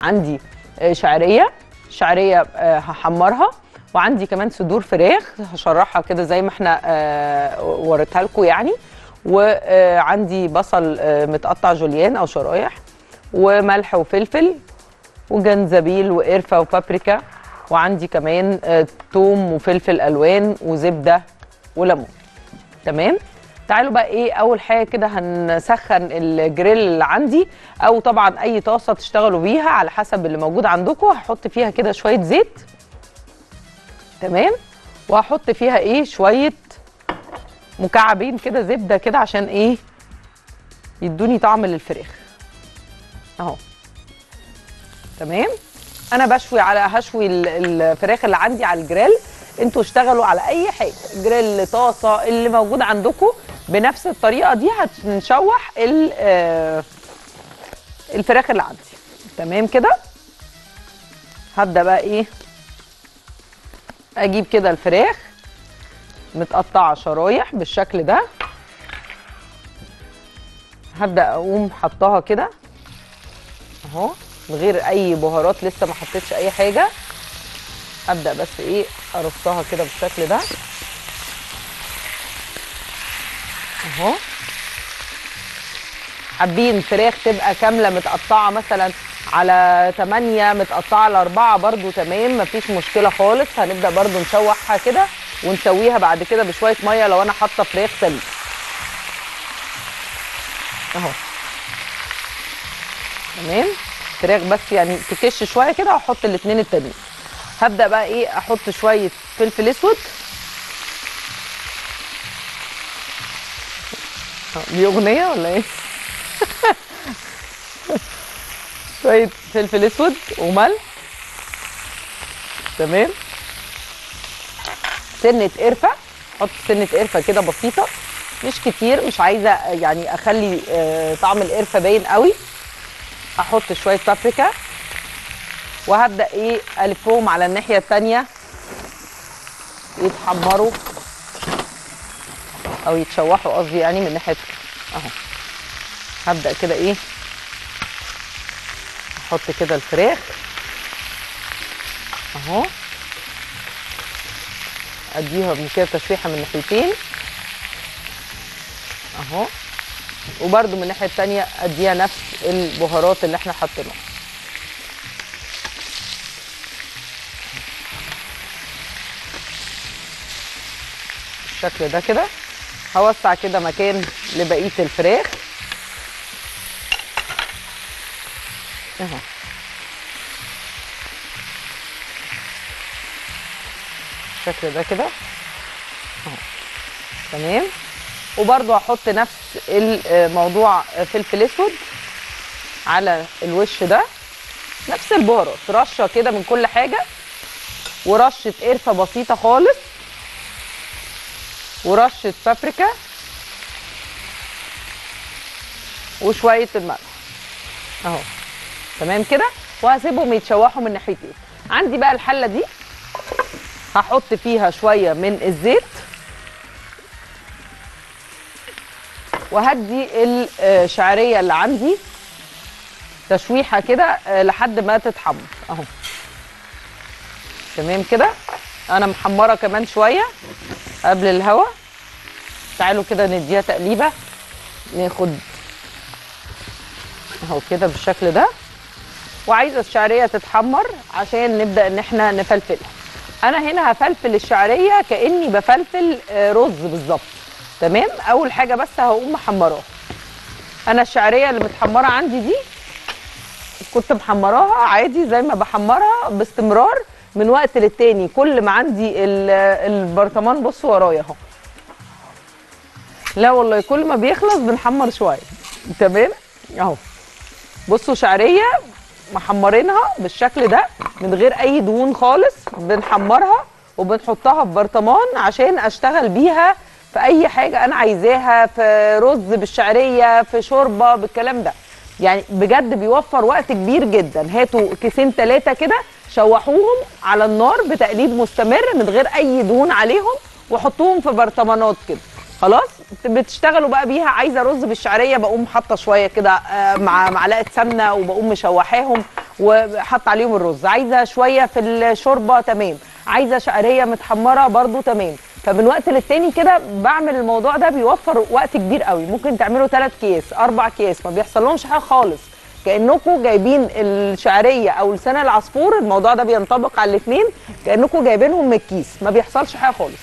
عندي آه، شعريه شعريه آه، هحمرها وعندي كمان صدور فراخ هشرحها كده زي ما احنا آه، وريتها لكم يعني وعندي بصل آه، متقطع جوليان او شرايح وملح وفلفل وجنزبيل وقرفه وبابريكا وعندي كمان آه، توم وفلفل الوان وزبده وليمون تمام تعالوا بقى ايه اول حاجه كده هنسخن الجريل اللي عندي او طبعا اي طاسه تشتغلوا بيها على حسب اللي موجود عندكم هحط فيها كده شويه زيت تمام وهحط فيها ايه شويه مكعبين كده زبده كده عشان ايه يدوني طعم للفراخ اهو تمام انا بشوي على هشوي ال- الفراخ اللي عندي على الجريل انتوا اشتغلوا على اي حاجه جريل طاسه اللي موجود عندكم بنفس الطريقه دي هنشوح ال- آه، الفراخ اللي عندي تمام كده هبدا بقى ايه اجيب كده الفراخ متقطعه شرايح بالشكل ده هبدا اقوم حطاها كده اهو من غير اي بهارات لسه ما حطيتش اي حاجه ابدا بس ايه ارصها كده بالشكل ده اهو حابين فراخ تبقى كامله متقطعه مثلا على 8 متقطعه على 4 برضو تمام مفيش مشكله خالص هنبدا برضو نشوحها كده ونسويها بعد كده بشويه ميه لو انا حاطه فراخ سليم اهو تمام فراخ بس يعني تكش شويه كده واحط الاثنين التانيين هبدا بقى ايه احط شويه فلفل اسود آه، دي اغنيه ولا ايه شويه فلفل اسود وملح تمام سنه قرفه احط سنه قرفه كده بسيطه مش كتير مش عايزه يعني اخلي آه، طعم القرفه باين قوي احط شويه بابريكا وهبدا ايه الفهم على الناحيه التانية يتحمروا او يتشوحوا قصدي يعني من ناحيه اهو هبدا كده ايه احط كده الفراخ اهو اديها من كده تشويحه من ناحيتين اهو وبرده من الناحيه التانية اديها نفس البهارات اللي احنا حطيناها بالشكل ده كده هوسع كده مكان لبقيه الفراخ اهو بالشكل ده كده اهو تمام وبرضو هحط نفس الموضوع فلفل اسود على الوش ده نفس البهارات رشه كده من كل حاجه ورشه قرفه بسيطه خالص ورشه بابريكا وشويه الملح اهو تمام كده وهسيبهم يتشوحوا من ناحيتين عندي بقى الحله دي هحط فيها شويه من الزيت وهدي الشعريه اللي عندي تشويحه كده آه، لحد ما تتحمر اهو تمام كده انا محمره كمان شويه قبل الهوا تعالوا كده نديها تقليبه ناخد اهو كده بالشكل ده وعايزه الشعريه تتحمر عشان نبدا ان احنا نفلفلها انا هنا هفلفل الشعريه كاني بفلفل آه، رز بالظبط تمام اول حاجه بس هقوم محمراها انا الشعريه اللي متحمره عندي دي كنت محمراها عادي زي ما بحمرها باستمرار من وقت للتاني كل ما عندي ال- البرطمان بص ورايا اهو لا والله كل ما بيخلص بنحمر شويه تمام اهو بصوا شعريه محمرينها بالشكل ده من غير اي دهون خالص بنحمرها وبنحطها في برطمان عشان اشتغل بيها في اي حاجه انا عايزاها في رز بالشعريه في شوربه بالكلام ده يعني بجد بيوفر وقت كبير جدا هاتوا كيسين ثلاثه كده شوحوهم على النار بتقليب مستمر من غير اي دهون عليهم وحطوهم في برطمانات كده خلاص بتشتغلوا بقى بيها عايزه رز بالشعريه بقوم حاطه شويه كده آه، مع معلقه سمنه وبقوم مشوحاهم وحط عليهم الرز عايزه شويه في الشوربه تمام عايزه شعريه متحمره برضو تمام فمن وقت للتاني كده بعمل الموضوع ده بيوفر وقت كبير قوي ممكن تعملوا ثلاث اكياس اربع اكياس ما بيحصل لهمش حاجه خالص كانكم جايبين الشعريه او لسان العصفور الموضوع ده بينطبق على الاثنين كانكم جايبينهم من الكيس ما بيحصلش حاجه خالص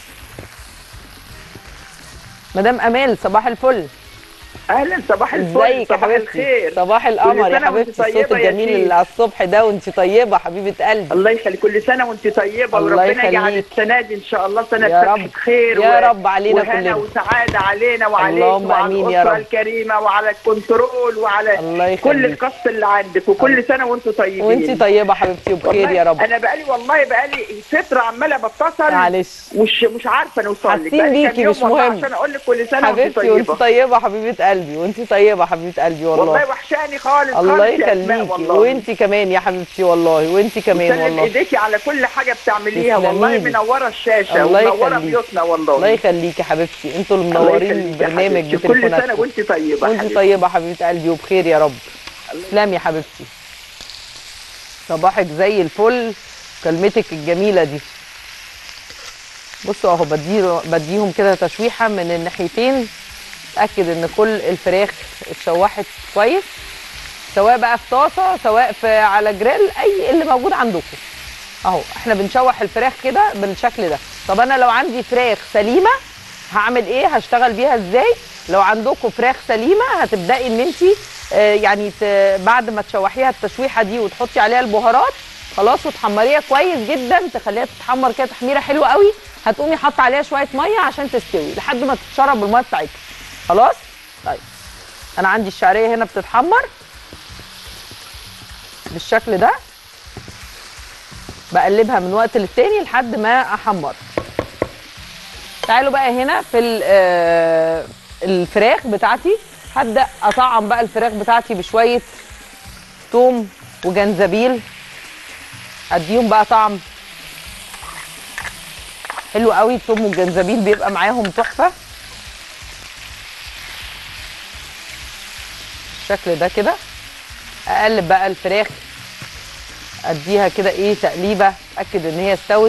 مدام امال صباح الفل اهلا صباح الفل ازيك يا صباح حبيبتي الخير صباح القمر يا سنة وانت حبيبتي الصوت طيبة يا الجميل شيخ. اللي على الصبح ده وانت طيبه حبيبه قلبي الله يخليك كل سنه وانت طيبه الله وربنا يجعل يخليك. السنه دي ان شاء الله سنه يا فتح رب. خير يا رب علينا وهنا كلنا. وسعاده علينا وعليك اللهم وعلى آمين يا الاسره رب. الكريمه وعلى الكنترول وعلى الله كل يخليك. القص اللي عندك وكل سنه وانتم طيبين وانت طيبه حبيبتي وبخير والله يا رب انا بقالي والله بقالي فتره عماله بتصل معلش مش مش عارفه نوصل لك حاسين بقالي كام بيكي، يوم مش والله مهم. عشان اقول لك كل سنه وانت حبيبتي وانت طيبه طيبه حبيبه قلبي وانت طيبه حبيبه قلبي والله والله وحشاني خالص الله خالص يا أسماء يخليكي والله. وانت كمان يا حبيبتي والله وانت كمان سلم والله ايديكي على كل حاجه بتعمليها تسلمي والله لي. منوره الشاشه الله ومنوره يخليك. بيوتنا والله الله يخليكي يا حبيبتي انتوا اللي الله منورين يخليك يا البرنامج حبيبتي. كل سنه بتليفوناتكم وانت طيبه وانت حبيبتي. طيبه حبيبه قلبي وبخير يا رب تسلمي يا حبيبتي صباحك زي الفل كلمتك الجميله دي بصوا اهو بديه بديهم كده تشويحه من الناحيتين اتاكد ان كل الفراخ اتشوحت كويس سواء بقى في طاسه سواء في على جريل اي اللي موجود عندكم اهو احنا بنشوح الفراخ كده بالشكل ده طب انا لو عندي فراخ سليمه هعمل ايه هشتغل بيها ازاي لو عندكم فراخ سليمه هتبداي ان انت يعني ت- بعد ما تشوحيها التشويحه دي وتحطي عليها البهارات خلاص وتحمريها كويس جدا تخليها تتحمر كده تحميره حلوه قوي هتقومي حاطه عليها شويه ميه عشان تستوي لحد ما تتشرب الميه بتاعتها خلاص طيب انا عندي الشعريه هنا بتتحمر بالشكل ده بقلبها من وقت للتاني لحد ما احمر تعالوا بقى هنا في ال- آه، الفراخ بتاعتي هبدا اطعم بقى الفراخ بتاعتي بشويه توم وجنزبيل اديهم بقى طعم حلو قوي التوم والجنزبيل بيبقى معاهم تحفه بالشكل ده كده اقلب بقى الفراخ اديها كده ايه تقليبه اتاكد ان هي استوت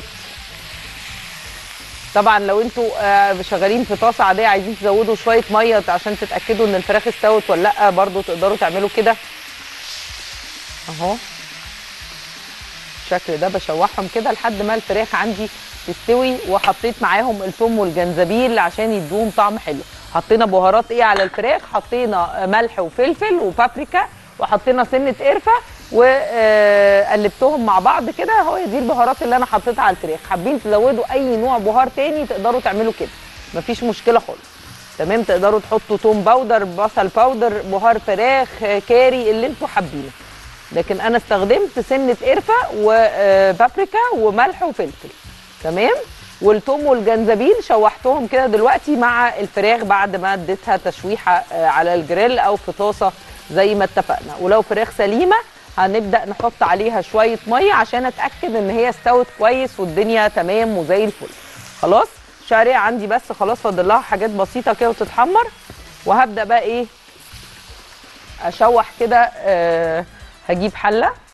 طبعا لو انتوا آه، شغالين في طاسه عاديه عايزين تزودوا شويه ميه عشان تتاكدوا ان الفراخ استوت ولا لا برضو تقدروا تعملوا كده اهو بالشكل ده بشوحهم كده لحد ما الفراخ عندي تستوي وحطيت معاهم الثوم والجنزبيل عشان يدوهم طعم حلو حطينا بهارات ايه على الفراخ حطينا ملح وفلفل وبابريكا وحطينا سنه قرفه وقلبتهم مع بعض كده هو دي البهارات اللي انا حطيتها على الفراخ حابين تزودوا اي نوع بهار تاني تقدروا تعملوا كده مفيش مشكله خالص تمام تقدروا تحطوا توم باودر بصل باودر بهار فراخ آه، كاري اللي انتوا حابينه لكن انا استخدمت سنه قرفه وبابريكا وملح وفلفل تمام والثوم والجنزبيل شوحتهم كده دلوقتي مع الفراخ بعد ما اديتها تشويحه آه، على الجريل او في طاسه زي ما اتفقنا ولو فراخ سليمه هنبدا نحط عليها شويه ميه عشان اتاكد ان هي استوت كويس والدنيا تمام وزي الفل خلاص الشعريه عندي بس خلاص فاضل لها حاجات بسيطه كده وتتحمر وهبدا بقى ايه اشوح كده آه هجيب حله